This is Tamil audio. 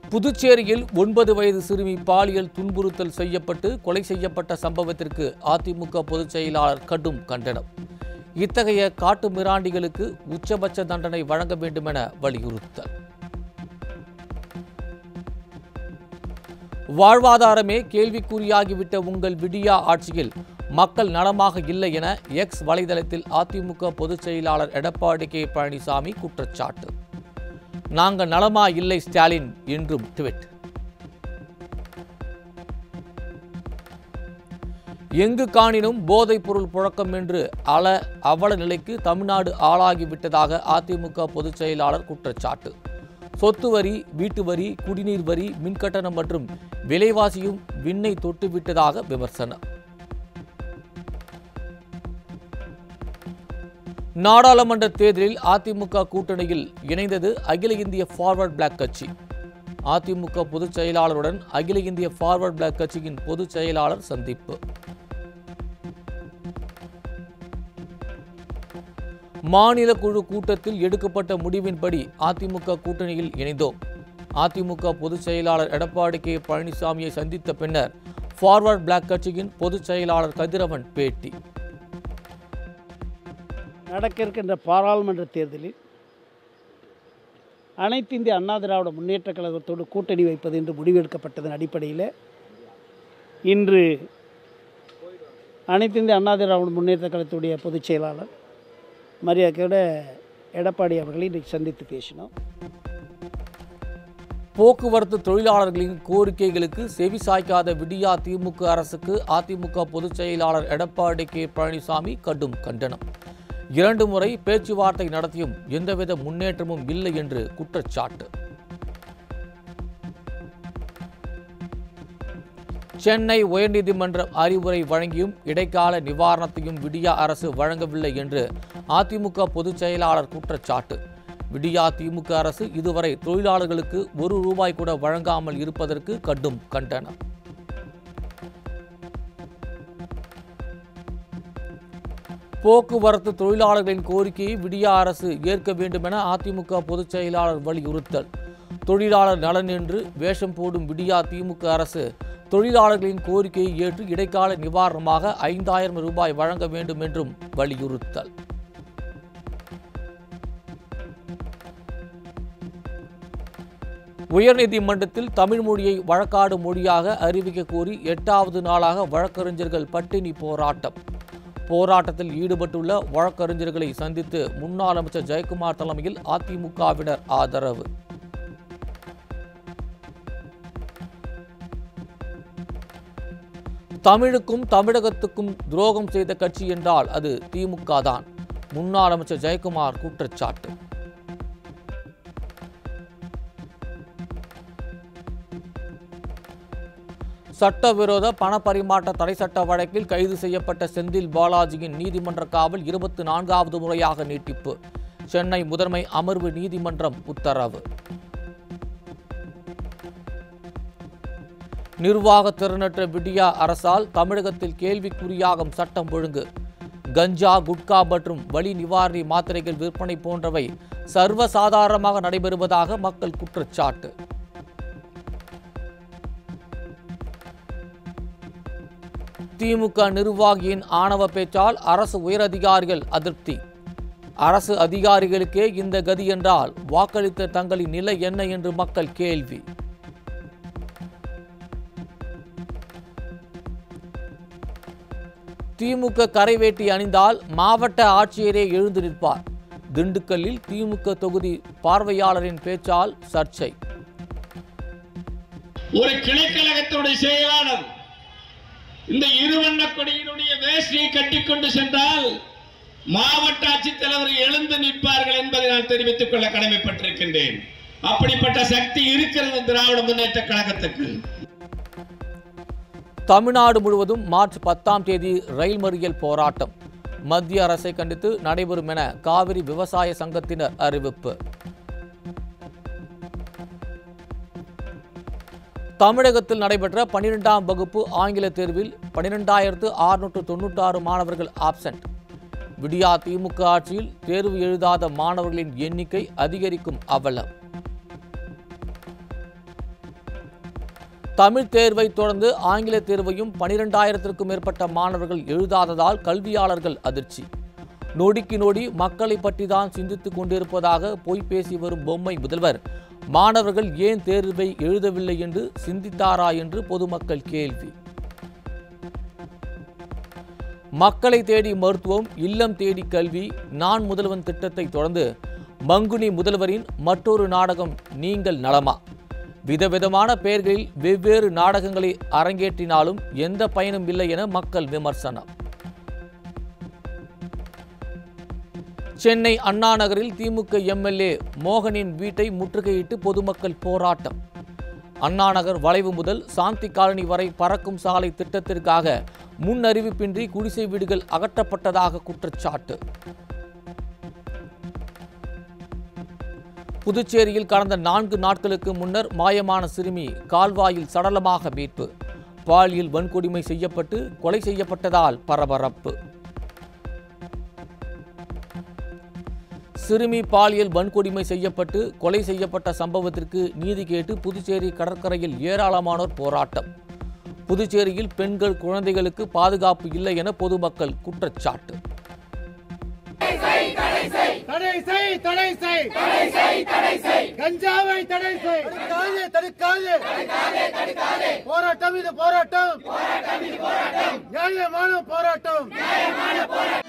புதுச்சேரியில் ஒன்பது வயது சிறுமி பாலியல் துன்புறுத்தல் செய்யப்பட்டு கொலை செய்யப்பட்ட சம்பவத்திற்கு அதிமுக பொதுச் செயலாளர் கடும் கண்டனம் இத்தகைய காட்டு மிராண்டிகளுக்கு உச்சபட்ச தண்டனை வழங்க வேண்டுமென வலியுறுத்தல் வாழ்வாதாரமே கேள்விக்குறியாகிவிட்ட உங்கள் விடியா ஆட்சியில் மக்கள் நலமாக இல்லை என எக்ஸ் வலைதளத்தில் அதிமுக பொதுச் செயலாளர் எடப்பாடி கே பழனிசாமி குற்றச்சாட்டு நாங்கள் நலமா இல்லை ஸ்டாலின் என்றும் ட்விட் எங்கு காணினும் போதைப் பொருள் புழக்கம் என்று அல அவல நிலைக்கு தமிழ்நாடு ஆளாகிவிட்டதாக அதிமுக பொதுச் செயலாளர் குற்றச்சாட்டு சொத்து வரி வீட்டு வரி குடிநீர் வரி மின்கட்டணம் மற்றும் விலைவாசியும் விண்ணை தொட்டுவிட்டதாக விமர்சனம் நாடாளுமன்ற தேர்தலில் அதிமுக கூட்டணியில் இணைந்தது அகில இந்திய ஃபார்வர்ட் பிளாக் கட்சி அதிமுக பொதுச் செயலாளருடன் அகில இந்திய ஃபார்வர்ட் பிளாக் கட்சியின் பொதுச் செயலாளர் சந்திப்பு மாநில குழு கூட்டத்தில் எடுக்கப்பட்ட முடிவின்படி அதிமுக கூட்டணியில் இணைந்தோம் அதிமுக பொதுச் செயலாளர் எடப்பாடி கே பழனிசாமியை சந்தித்த பின்னர் ஃபார்வர்ட் பிளாக் கட்சியின் பொதுச் செயலாளர் கதிரவன் பேட்டி நடக்க இருக்கின்ற பாராளுமன்ற தேர்தலில் அனைத்து இந்திய அண்ணா திராவிட முன்னேற்ற கழகத்தோடு கூட்டணி வைப்பது என்று முடிவெடுக்கப்பட்டதன் அடிப்படையில் இன்று அனைத்து இந்திய அண்ணா திராவிட முன்னேற்ற கழகத்துடைய பொதுச் செயலாளர் மரியாதையோட எடப்பாடி அவர்களை இன்றைக்கு சந்தித்து பேசினோம் போக்குவரத்து தொழிலாளர்களின் கோரிக்கைகளுக்கு செவி சாய்க்காத விடியா திமுக அரசுக்கு அதிமுக பொதுச் செயலாளர் எடப்பாடி கே பழனிசாமி கடும் கண்டனம் இரண்டு முறை பேச்சுவார்த்தை நடத்தியும் எந்தவித முன்னேற்றமும் இல்லை என்று குற்றச்சாட்டு சென்னை உயர்நீதிமன்றம் அறிவுரை வழங்கியும் இடைக்கால நிவாரணத்தையும் விடியா அரசு வழங்கவில்லை என்று அதிமுக பொதுச் செயலாளர் குற்றச்சாட்டு விடியா திமுக அரசு இதுவரை தொழிலாளர்களுக்கு ஒரு ரூபாய் கூட வழங்காமல் இருப்பதற்கு கடும் கண்டனம் போக்குவரத்து தொழிலாளர்களின் கோரிக்கையை விடியா அரசு ஏற்க வேண்டுமென அதிமுக பொதுச் செயலாளர் வலியுறுத்தல் தொழிலாளர் நலன் என்று வேஷம் போடும் விடியா திமுக அரசு தொழிலாளர்களின் கோரிக்கையை ஏற்று இடைக்கால நிவாரணமாக ஐந்தாயிரம் ரூபாய் வழங்க வேண்டும் என்றும் வலியுறுத்தல் உயர்நீதிமன்றத்தில் தமிழ் மொழியை வழக்காடு மொழியாக அறிவிக்க கோரி எட்டாவது நாளாக வழக்கறிஞர்கள் பட்டினி போராட்டம் போராட்டத்தில் ஈடுபட்டுள்ள வழக்கறிஞர்களை சந்தித்து முன்னாள் அமைச்சர் ஜெயக்குமார் தலைமையில் அதிமுகவினர் ஆதரவு தமிழுக்கும் தமிழகத்துக்கும் துரோகம் செய்த கட்சி என்றால் அது திமுக தான் முன்னாள் அமைச்சர் ஜெயக்குமார் குற்றச்சாட்டு சட்டவிரோத பணப்பரிமாற்ற தடை சட்ட வழக்கில் கைது செய்யப்பட்ட செந்தில் பாலாஜியின் நீதிமன்ற காவல் இருபத்தி நான்காவது முறையாக நீட்டிப்பு சென்னை முதன்மை அமர்வு நீதிமன்றம் உத்தரவு நிர்வாக திறனற்ற விடியா அரசால் தமிழகத்தில் கேள்விக்குறியாகும் சட்டம் ஒழுங்கு கஞ்சா குட்கா மற்றும் வலி நிவாரணி மாத்திரைகள் விற்பனை போன்றவை சர்வசாதாரணமாக நடைபெறுவதாக மக்கள் குற்றச்சாட்டு திமுக நிர்வாகியின் ஆணவ பேச்சால் அரசு உயரதிகாரிகள் அதிருப்தி அரசு அதிகாரிகளுக்கே இந்த கதி என்றால் வாக்களித்த தங்களின் நிலை என்ன என்று மக்கள் கேள்வி திமுக கரைவேட்டி அணிந்தால் மாவட்ட ஆட்சியரே எழுந்து நிற்பார் திண்டுக்கல்லில் திமுக தொகுதி பார்வையாளரின் பேச்சால் சர்ச்சை ஒரு கிளைக்கழகத்துடைய செயலாளர் இந்த இருவண்ண கொடியினுடைய வேஷ்டியை கட்டிக்கொண்டு சென்றால் மாவட்ட ஆட்சித்தலைவர் எழுந்து நிற்பார்கள் என்பதை நான் தெரிவித்துக் கொள்ள கடமைப்பட்டிருக்கின்றேன் அப்படிப்பட்ட சக்தி இருக்கிறது திராவிட முன்னேற்ற கழகத்துக்கு தமிழ்நாடு முழுவதும் மார்ச் பத்தாம் தேதி ரயில் மறியல் போராட்டம் மத்திய அரசை கண்டித்து நடைபெறும் என காவிரி விவசாய சங்கத்தினர் அறிவிப்பு தமிழகத்தில் நடைபெற்ற பன்னிரெண்டாம் வகுப்பு ஆங்கில தேர்வில் பன்னிரெண்டாயிரத்து அறுநூற்று தொண்ணூற்றாறு மாணவர்கள் ஆப்சென்ட் விடியா திமுக ஆட்சியில் தேர்வு எழுதாத மாணவர்களின் எண்ணிக்கை அதிகரிக்கும் அவலம் தமிழ் தேர்வை தொடர்ந்து ஆங்கில தேர்வையும் பனிரெண்டாயிரத்திற்கும் மேற்பட்ட மாணவர்கள் எழுதாததால் கல்வியாளர்கள் அதிர்ச்சி நொடிக்கு நொடி மக்களை பற்றி தான் சிந்தித்துக் கொண்டிருப்பதாக பொய் பேசி வரும் பொம்மை முதல்வர் மாணவர்கள் ஏன் தேர்வை எழுதவில்லை என்று சிந்தித்தாரா என்று பொதுமக்கள் கேள்வி மக்களை தேடி மருத்துவம் இல்லம் தேடி கல்வி நான் முதல்வன் திட்டத்தை தொடர்ந்து மங்குனி முதல்வரின் மற்றொரு நாடகம் நீங்கள் நலமா விதவிதமான பெயர்களில் வெவ்வேறு நாடகங்களை அரங்கேற்றினாலும் எந்த பயனும் இல்லை என மக்கள் விமர்சனம் சென்னை அண்ணா நகரில் திமுக எம்எல்ஏ மோகனின் வீட்டை முற்றுகையிட்டு பொதுமக்கள் போராட்டம் அண்ணா நகர் வளைவு முதல் சாந்தி காலனி வரை பறக்கும் சாலை திட்டத்திற்காக முன் அறிவிப்பின்றி குடிசை வீடுகள் அகற்றப்பட்டதாக குற்றச்சாட்டு புதுச்சேரியில் கடந்த நான்கு நாட்களுக்கு முன்னர் மாயமான சிறுமி கால்வாயில் சடலமாக மீட்பு பாலியல் வன்கொடுமை செய்யப்பட்டு கொலை செய்யப்பட்டதால் பரபரப்பு சிறுமி பாலியல் வன்கொடுமை செய்யப்பட்டு கொலை செய்யப்பட்ட சம்பவத்திற்கு நீதி கேட்டு புதுச்சேரி கடற்கரையில் ஏராளமானோர் போராட்டம் புதுச்சேரியில் பெண்கள் குழந்தைகளுக்கு பாதுகாப்பு இல்லை என பொதுமக்கள் குற்றச்சாட்டு தடை செய் தடை செய் தடை செய் தடை செய் கஞ்சாவை தடை செய் தடுக்காதே தடுக்காதே போராட்டம் இது போராட்டம் நியாயமான போராட்டம்